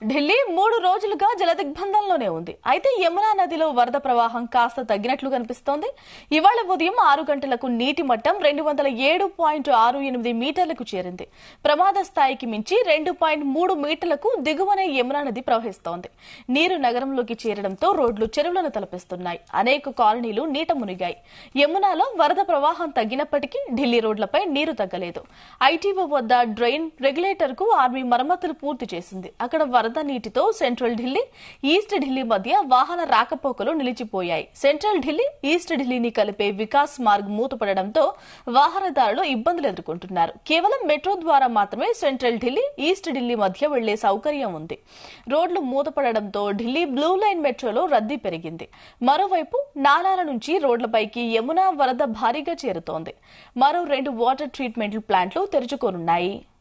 ఢిల్లీ మూడు రోజులుగా జలదిగ్బంధంలోనే ఉంది అయితే యమునా నదిలో వరద ప్రవాహం కాస్త తగ్గినట్లు కనిపిస్తోంది ఇవాళ ఉదయం ఆరు గంటలకు నీటి మట్టం రెండు వందల ఏడు పాయింట్ ఆరు ఎనిమిది మీటర్లకు చేరింది ప్రమాద స్థాయికి మించి రెండు పాయింట్ మూడు మీటర్లకు దిగువనే యమునా నది ప్రవహిస్తోంది నీరు నగరంలోకి చేరడంతో రోడ్లు చెరువులను తలపిస్తున్నాయి అనేక కాలనీలు నీట మునిగాయి యమునాలో వరద ప్రవాహం తగ్గినప్పటికీ ఢిల్లీ రోడ్లపై నీరు తగ్గలేదు ఐటీఓ వద్ద డ్రైన్ రెగ్యులేటర్ కు ఆర్మీ మరమ్మతులు పూర్తి చేసింది అక్కడ వరద నీటితో సెంట్రల్ ఢిల్లీ ఈస్ట్ ఢిల్లీ మధ్య వాహన రాకపోకలు నిలిచిపోయాయి సెంట్రల్ ఢిల్లీ ఈస్ట్ ఢిల్లీని కలిపే వికాస్ మార్గ్ మూతపడడంతో వాహనదారులు ఇబ్బందులు ఎదుర్కొంటున్నారు కేవలం మెట్రో ద్వారా మాత్రమే సెంట్రల్ ఢిల్లీ ఈస్ట్ ఢిల్లీ మధ్య వెళ్లే సౌకర్యం ఉంది రోడ్లు మూతపడడంతో ఢిల్లీ బ్లూ లైన్ మెట్రోలో రద్దీ పెరిగింది మరోవైపు నాలాల నుంచి రోడ్లపైకి యమునా వరద భారీగా చేరుతోంది మరో రెండు వాటర్ ట్రీట్మెంట్ ప్లాంట్లు తెరుచుకోనున్నాయి